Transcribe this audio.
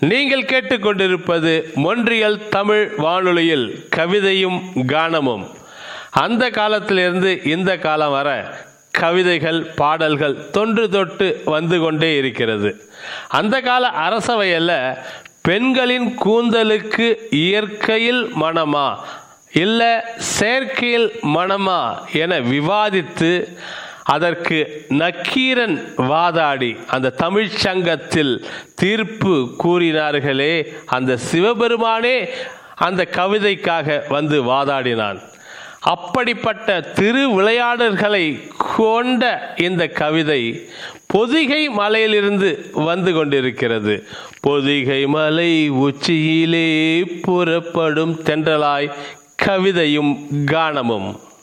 நீங்கள் கேட்டுக்கொண்டிருப்பது மொன்றியல் தமிழ் வானொலியில் கவிதையும் கானமும் அந்த காலத்திலிருந்து இந்த காலம் வர கவிதைகள் பாடல்கள் தொன்று தொட்டு வந்து கொண்டே இருக்கிறது அந்த கால அரசவையில் பெண்களின் கூந்தலுக்கு இயற்கையில் மனமா இல்லை செயற்கையில் மனமா என விவாதித்து அதற்கு நக்கீரன் வாதாடி அந்த தமிழ்ச் சங்கத்தில் தீர்ப்பு கூறினார்களே அந்த சிவபெருமானே அந்த கவிதைக்காக வந்து வாதாடினான் அப்படிப்பட்ட திரு விளையாடல்களை கொண்ட இந்த கவிதை பொதிகை மலையிலிருந்து வந்து கொண்டிருக்கிறது பொதிகை மலை உச்சியிலே புறப்படும் தென்றலாய் கவிதையும் கானமும்